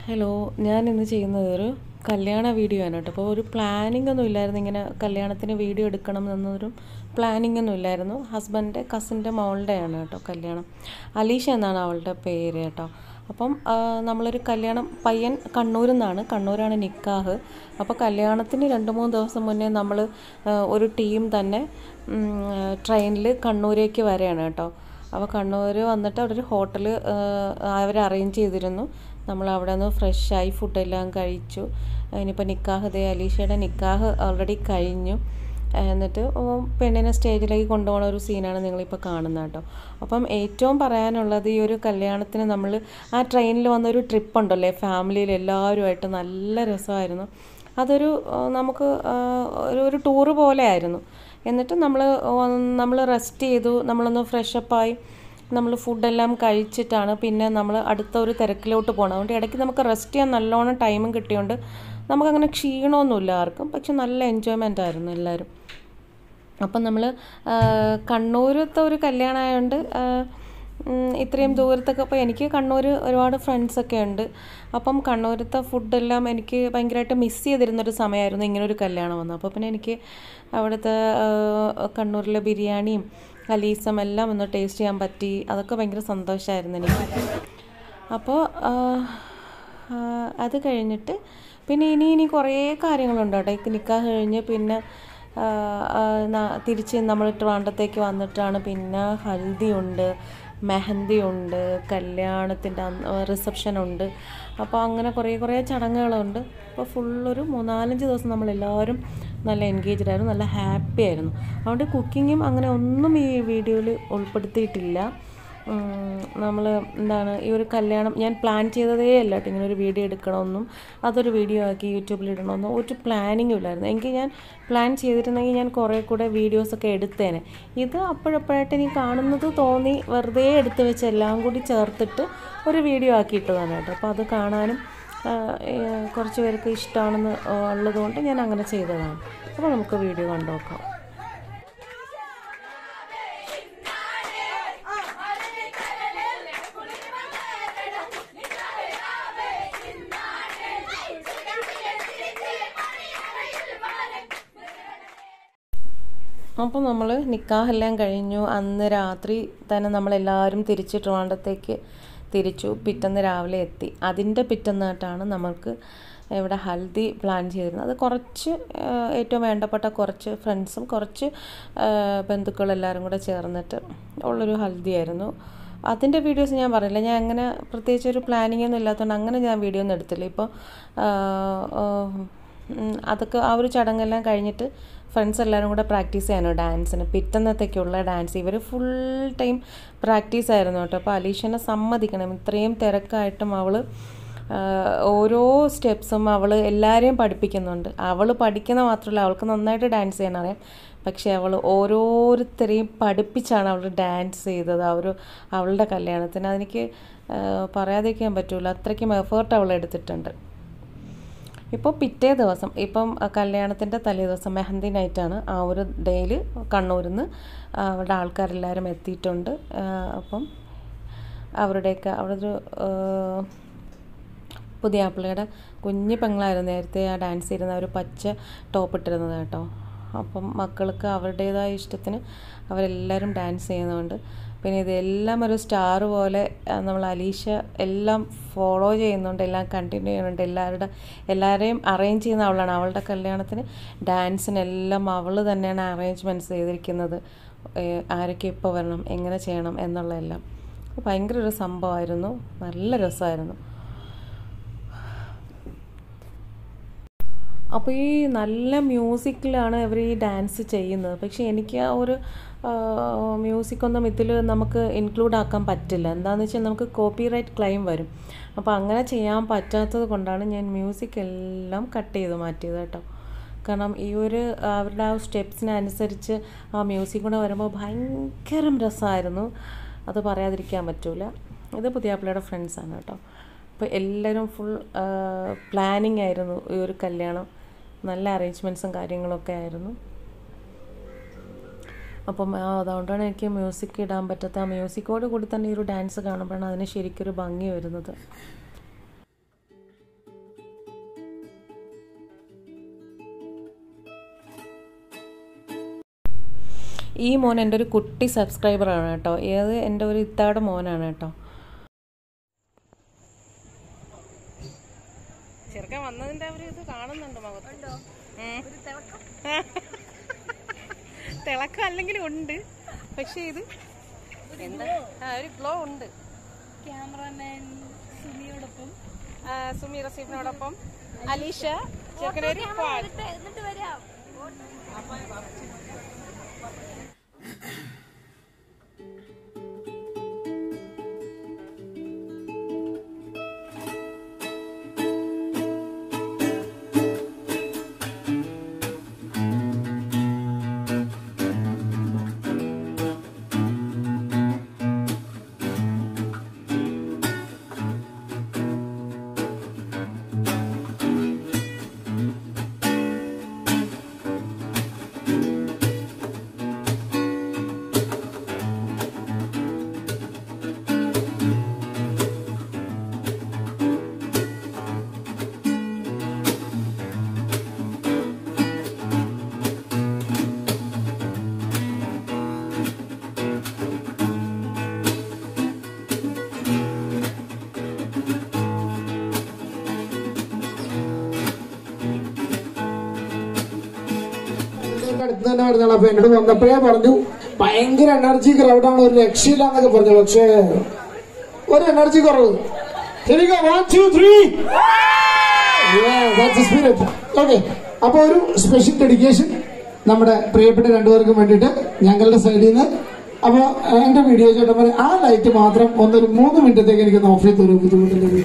hello ഞാൻ ഇന്ന് ചെയ്യുന്നത് ഒരു കല്യാണ വീഡിയോ ആണ് കേട്ടോ അപ്പോൾ ഒരു പ്ലാനിംഗ് ഒന്നും ഇല്ലായിരുന്നു ഇങ്ങനെ കല്യാണത്തിന് വീഡിയോ എടുക്കണം എന്നൊരു പ്ലാനിംഗ് ഒന്നും ഇല്ലായിരുന്നു ഹസ്ബൻഡിൻ്റെ കസിൻ്റെ മോളുടെയാണ് കേട്ടോ കല്യാണം അലീഷ എന്നാണ് അവളുടെ പേര് കേട്ടോ അപ്പം ആ, നമ്മളൊരു കല്യാണം പയ്യൻ കണ്ണൂരിൽ നിന്നാണ് കണ്ണൂരാണ് നിക്കാഹ് അപ്പോൾ കല്യാണത്തിന് രണ്ട് മൂന്ന് ദിവസം മുന്നേ നമ്മൾ ഒരു ടീം തന്നെ ട്രെയിനിൽ കണ്ണൂരേക്ക് വരെയാണ് കേട്ടോ അപ്പോൾ കണ്ണൂർ വന്നിട്ട് അവിടെ ഒരു ഹോട്ടൽ അവർ അറേഞ്ച് ചെയ്തിരുന്നു നമ്മൾ അവിടെ നിന്ന് ഫ്രഷായി ഫുഡെല്ലാം കഴിച്ചു ഇനിയിപ്പോൾ നിക്കാഹ് ദേ അലീഷയുടെ നിക്കാഹ് ഓൾറെഡി കഴിഞ്ഞു എന്നിട്ട് ഓ പെണ്ണിനെ സ്റ്റേജിലേക്ക് കൊണ്ടുപോകുന്ന ഒരു സീനാണ് നിങ്ങളിപ്പോൾ കാണുന്നത് കേട്ടോ അപ്പം ഏറ്റവും പറയാനുള്ളത് ഈ ഒരു കല്യാണത്തിന് നമ്മൾ ആ ട്രെയിനിൽ വന്നൊരു ട്രിപ്പ് ഉണ്ടല്ലേ ഫാമിലിയിൽ എല്ലാവരുമായിട്ട് നല്ല രസമായിരുന്നു അതൊരു ആ, നമുക്ക് ആ, ഒരു ഒരു ടൂറ് പോലെ ആയിരുന്നു എന്നിട്ട് നമ്മൾ നമ്മൾ റെസ്റ്റ് ചെയ്തു നമ്മളൊന്ന് ഫ്രഷപ്പായി നമ്മൾ ഫുഡെല്ലാം കഴിച്ചിട്ടാണ് പിന്നെ നമ്മൾ അടുത്ത ഒരു തിരക്കിലോട്ട് പോകണം അതുകൊണ്ട് ഇടയ്ക്ക് നമുക്ക് റെസ്റ്റ് ചെയ്യാൻ നല്ലോണം ടൈമും കിട്ടിയോണ്ട് നമുക്കങ്ങനെ ക്ഷീണമൊന്നുമില്ല ആർക്കും പക്ഷെ നല്ല എൻജോയ്മെൻ്റ് ആയിരുന്നു എല്ലാവരും അപ്പം നമ്മൾ കണ്ണൂരത്തെ ഒരു കല്യാണമായതുകൊണ്ട് ഇത്രയും ദൂരത്തൊക്കെ ഇപ്പോൾ എനിക്ക് കണ്ണൂർ ഒരുപാട് ഫ്രണ്ട്സൊക്കെ ഉണ്ട് അപ്പം കണ്ണൂരത്തെ ഫുഡെല്ലാം എനിക്ക് ഭയങ്കരമായിട്ട് മിസ് ചെയ്തിരുന്നൊരു സമയമായിരുന്നു ഇങ്ങനൊരു കല്യാണം വന്നത് അപ്പോൾ പിന്നെ എനിക്ക് അവിടുത്തെ ആ, കണ്ണൂരിലെ ബിരിയാണിയും കലീസം എല്ലാം ഒന്ന് ടേസ്റ്റ് ചെയ്യാൻ പറ്റി അതൊക്കെ ഭയങ്കര സന്തോഷമായിരുന്നു എനിക്ക് അപ്പോൾ ആ, ആ, അത് കഴിഞ്ഞിട്ട് പിന്നെ ഇനി ഇനി കുറേ കാര്യങ്ങളുണ്ട് കേട്ടോ ഈ നിക്കാഹ് കഴിഞ്ഞ് പിന്നെ ആ, ആ, ന- തിരിച്ച് നമ്മൾ ട്രിവാൻഡത്തേക്ക് വന്നിട്ടാണ് പിന്നെ ഹൽദി ഉണ്ട് മെഹന്തി ഉണ്ട് കല്യാണത്തിൻ്റെ റിസപ്ഷൻ ഉണ്ട് അപ്പോൾ അങ്ങനെ കുറേ കുറേ ചടങ്ങുകളുണ്ട് അപ്പോൾ ഫുള്ളൊരു മൂന്നാലഞ്ച് ദിവസം നമ്മളെല്ലാവരും നല്ല എൻഗേജ്ഡ് ആയിരുന്നു നല്ല ഹാപ്പി ആയിരുന്നു അതുകൊണ്ട് കുക്കിങ്ങും അങ്ങനെ ഒന്നും ഈ വീഡിയോയിൽ ഉൾപ്പെടുത്തിയിട്ടില്ല നമ്മൾ എന്താണ് ഈ ഒരു കല്യാണം ഞാൻ പ്ലാൻ ചെയ്തതേ അല്ല കേട്ടോ ഇങ്ങനെ ഒരു വീഡിയോ എടുക്കണമെന്നും അതൊരു വീഡിയോ ആക്കി യൂട്യൂബിൽ ഇടണമെന്നും ഒരു പ്ലാനിങ്ങും ഇല്ലായിരുന്നു എങ്കിൽ ഞാൻ പ്ലാൻ ചെയ്തിരുന്നെങ്കിൽ ഞാൻ കുറേ കൂടെ വീഡിയോസൊക്കെ എടുത്തേനെ ഇത് അപ്പോഴപ്പോഴായിട്ട് എനിക്ക് കാണുന്നത് തോന്നി വെറുതെ എടുത്ത് വെച്ച് എല്ലാം കൂടി ചേർത്തിട്ട് ഒരു വീഡിയോ ആക്കിയിട്ടതാണ് കേട്ടോ അപ്പോൾ അത് കാണാനും ആ, ഏ, കുറച്ച് പേർക്ക് ഇഷ്ടമാണെന്ന് ഉള്ളതുകൊണ്ട് ഞാൻ അങ്ങനെ ചെയ്തതാണ് അപ്പോൾ നമുക്ക് വീഡിയോ കണ്ടു നോക്കാം അപ്പോൾ നമ്മൾ നിക്കാഹെല്ലാം കഴിഞ്ഞു അന്ന് രാത്രി തന്നെ നമ്മളെല്ലാവരും തിരിച്ച് ട്രിവാൻഡത്തേക്ക് തിരിച്ചു പിറ്റന്ന് രാവിലെ എത്തി അതിൻ്റെ പിറ്റന്നായിട്ടാണ് നമ്മൾക്ക് ഇവിടെ ഹൽദി പ്ലാൻ ചെയ്തിരുന്നത് അത് കുറച്ച് ആ, ഏറ്റവും വേണ്ടപ്പെട്ട കുറച്ച് ഫ്രണ്ട്സും കുറച്ച് ആ, ബന്ധുക്കളെല്ലാവരും കൂടെ ചേർന്നിട്ട് ഉള്ളൊരു ഹൽദി ആയിരുന്നു അതിൻ്റെ വീഡിയോസ് ഞാൻ പറയില്ല ഞാൻ അങ്ങനെ പ്രത്യേകിച്ച് ഒരു പ്ലാനിങ് ഒന്നും ഇല്ലാത്തതുകൊണ്ട് അങ്ങനെ ഞാൻ വീഡിയോ ഒന്നും എടുത്തില്ല ഇപ്പോൾ ആ, ആ, ഉം, അതൊക്കെ ആ ഒരു ചടങ്ങെല്ലാം കഴിഞ്ഞിട്ട് ഫ്രണ്ട്സ് എല്ലാവരും കൂടെ പ്രാക്ടീസ് ചെയ്യാനോ ഡാൻസിന് പിറ്റന്നത്തേക്കുള്ള ഡാൻസ് ഇവർ ഫുൾ ടൈം പ്രാക്ടീസ് ആയിരുന്നു കേട്ടോ അപ്പോൾ അലീഷനെ സമ്മതിക്കണം ഇത്രയും തിരക്കായിട്ടും അവൾ ഓരോ സ്റ്റെപ്സും അവൾ എല്ലാവരെയും പഠിപ്പിക്കുന്നുണ്ട് അവൾ പഠിക്കുന്ന മാത്രമല്ല അവൾക്ക് നന്നായിട്ട് ഡാൻസ് ചെയ്യാൻ അറിയാം പക്ഷേ അവൾ ഓരോരുത്തരെയും പഠിപ്പിച്ചാണ് അവൾ ഡാൻസ് ചെയ്തത് ആ ഒരു അവളുടെ കല്യാണത്തിന് അതെനിക്ക് ആ, പറയാതിരിക്കാൻ പറ്റൂല അത്രയ്ക്കും എഫേർട്ട് അവൾ എടുത്തിട്ടുണ്ട് ഇപ്പോൾ പിറ്റേ ദിവസം ഇപ്പം കല്യാണത്തിൻ്റെ തലേ ദിവസം മെഹന്തി നൈറ്റാണ് ആ ഒരു ഡേയിൽ കണ്ണൂരിൽ നിന്ന് അവിടെ ആൾക്കാരെല്ലാവരും എത്തിയിട്ടുണ്ട് ആ, അപ്പം അവരുടെയൊക്കെ അവിടെ ഒരു ആ, പുതിയ ആപ്പിളയുടെ കുഞ്ഞു പെങ്ങളായിരുന്നു നേരത്തെ ആ ഡാൻസ് ചെയ്യുന്ന ഒരു പച്ച ടോപ്പ് ഇട്ടിരുന്നത് കേട്ടോ അപ്പം മക്കൾക്ക് അവരുടേതായ ഇഷ്ടത്തിന് അവരെല്ലാവരും ഡാൻസ് ചെയ്യുന്നുണ്ട് പിന്നെ ഇതെല്ലാം ഒരു സ്റ്റാർ പോലെ ആ, നമ്മൾ അലീഷ എല്ലാം ഫോളോ ചെയ്യുന്നുണ്ട് എല്ലാം കണ്ടിന്യൂ ചെയ്യുന്നുണ്ട് എല്ലാവരുടെ എല്ലാവരെയും അറേഞ്ച് ചെയ്യുന്ന അവളാണ് അവളുടെ കല്യാണത്തിന് ഡാൻസിനെല്ലാം അവൾ തന്നെയാണ് അറേഞ്ച്മെൻറ്റ്സ് ചെയ്തിരിക്കുന്നത് ഏ, ആരൊക്കെ ഇപ്പോൾ വരണം എങ്ങനെ ചെയ്യണം എന്നുള്ളതെല്ലാം ഭയങ്കര ഒരു സംഭവമായിരുന്നു നല്ല രസമായിരുന്നു അപ്പോൾ ഈ നല്ല മ്യൂസിക്കിലാണ് ഇവർ ഈ ഡാൻസ് ചെയ്യുന്നത് പക്ഷേ എനിക്ക് ആ ഒരു മ്യൂസിക്കൊന്നും ഇതിൽ നമുക്ക് ഇൻക്ലൂഡ് ആക്കാൻ പറ്റില്ല എന്താണെന്ന് വെച്ചാൽ നമുക്ക് കോപ്പിറൈറ്റ് ക്ലെയിം വരും അപ്പോൾ അങ്ങനെ ചെയ്യാൻ പറ്റാത്തത് കൊണ്ടാണ് ഞാൻ മ്യൂസിക് എല്ലാം കട്ട് ചെയ്ത് മാറ്റിയത് കേട്ടോ കാരണം ഈ ഒരു അവരുടെ ആ സ്റ്റെപ്സിനനുസരിച്ച് ആ മ്യൂസിക് കൂടെ വരുമ്പോൾ ഭയങ്കര രസമായിരുന്നു അത് പറയാതിരിക്കാൻ പറ്റൂല ഇത് പുതിയാപ്പിളയുടെ ഫ്രണ്ട്സാണ് കേട്ടോ അപ്പോൾ എല്ലാവരും ഫുൾ പ്ലാനിങ് ആയിരുന്നു ഈ ഒരു കല്യാണം നല്ല അറേഞ്ച്മെൻറ്റ്സും കാര്യങ്ങളൊക്കെ ആയിരുന്നു അപ്പം ആ അതുകൊണ്ടാണ് എനിക്ക് മ്യൂസിക് ഇടാൻ പറ്റാത്ത ആ മ്യൂസിക്കോട് കൂടി തന്നെ ഈ ഒരു ഡാൻസ് കാണുമ്പോഴാണ് അതിന് ശരിക്കൊരു ഭംഗി വരുന്നത് ഈ മോൻ എൻ്റെ ഒരു കുട്ടി സബ്സ്ക്രൈബറാണ് കേട്ടോ ഏത് എൻ്റെ ഒരു ഇത്താടെ മോനാണ് കേട്ടോ ചെറുക്കൻ വന്നതിൻ്റെ ഒരു ഇത് കാണുന്നുണ്ട് മുഖത്ത് തിളക്കം അല്ലെങ്കിലും ഉണ്ട് പക്ഷേ ഇത് എന്താ ആ ഒരു ഗ്ലോ ഉണ്ട് ക്യാമറമാൻ സുമിയോടൊപ്പം ആ, സുമി റസീഫിനോടൊപ്പം അലീഷ ചെറുക്കനൊരു പാൽ എന്നിട്ട് വരാം ഇതിലേക്ക് അടുത്ത് തന്നെ വരുന്നതാണ് അപ്പൊ എന്നോട് വന്നപ്പോഴേ പറഞ്ഞു ഭയങ്കര എനർജി ക്രൗഡാണ് ഒരു രക്ഷയില്ല എന്നൊക്കെ പറഞ്ഞു പക്ഷേ ഒരു എനർജി കുറവ് ശരിക്കും one two three spirit okay അപ്പൊ ഒരു സ്പെഷ്യൽ ഡെഡിക്കേഷൻ നമ്മുടെ പ്രിയപ്പെട്ട രണ്ടുപേർക്കും വേണ്ടിയിട്ട് ഞങ്ങളുടെ സൈഡിൽ നിന്ന് അപ്പൊ എന്റെ വീഡിയോ ചേട്ടന്മാരെ ആ ലൈറ്റ് മാത്രം ഒന്നൊരു മൂന്ന് മിനിറ്റത്തേക്ക് എനിക്ക് ഓഫ് ചെയ്ത് ഒരു ബുദ്ധിമുട്ടില്ല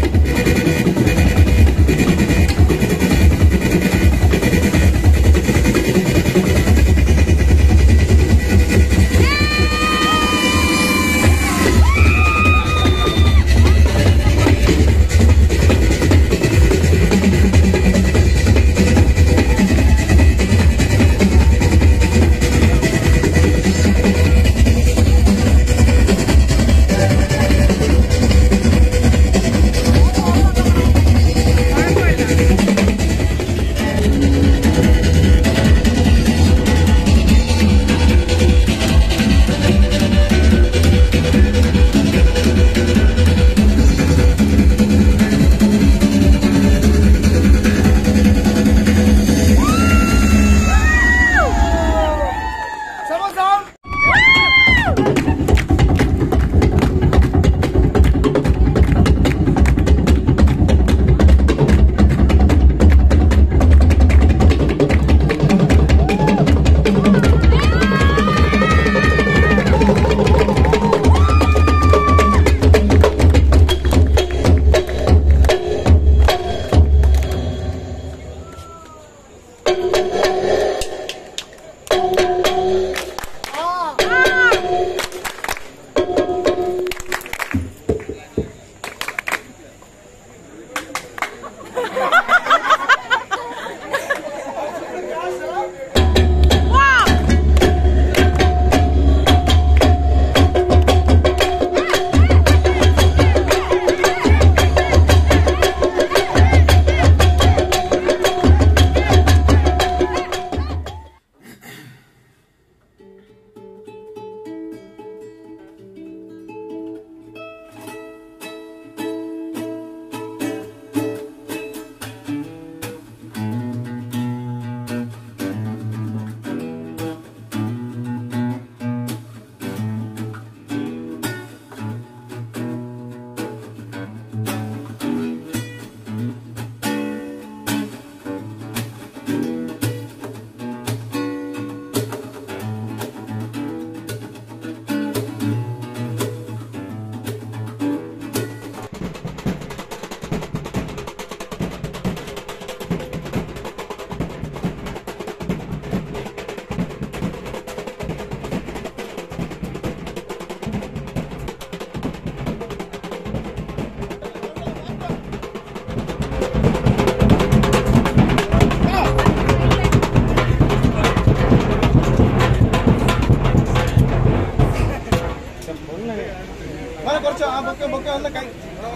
കുറച്ച് ആ ബൊക്കെ ബൊക്കെ ഒന്ന് കൈ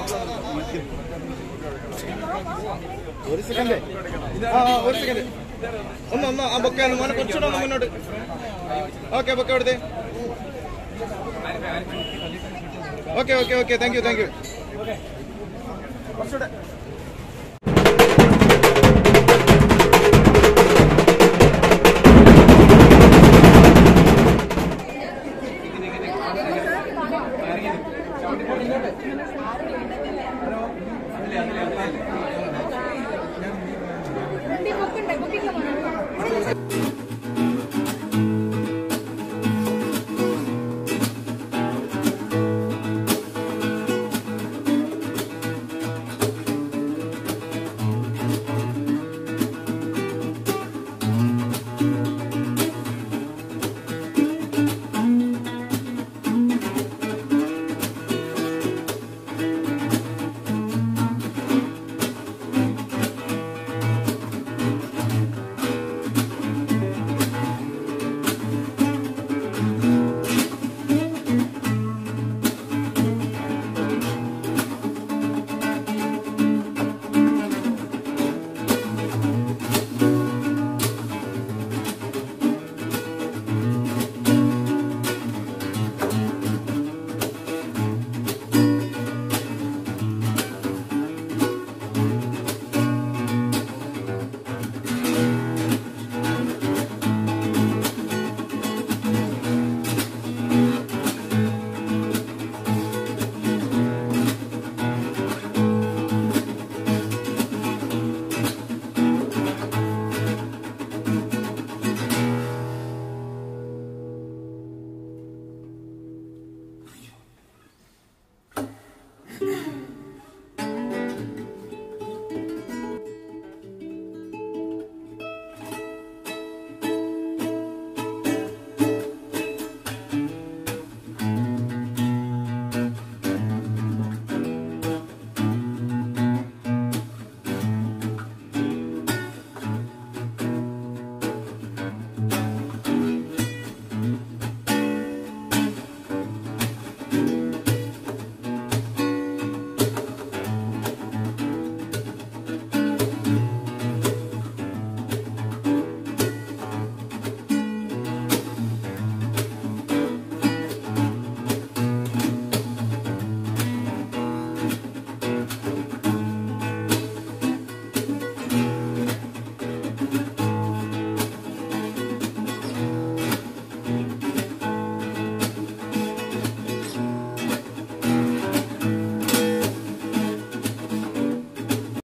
ഒരു സെക്കൻഡ് ആ ആ, ഒരു സെക്കൻഡ് ഒന്ന് ഒന്ന് ആ ബൊക്കെ ഒന്ന് മോനെ കുറച്ചുകൂടെ ഒന്ന് മുന്നോട്ട് ഓക്കെ ബൊക്കെ എടുത്തേ okay okay okay thank you thank you കുറച്ചുകൂടെ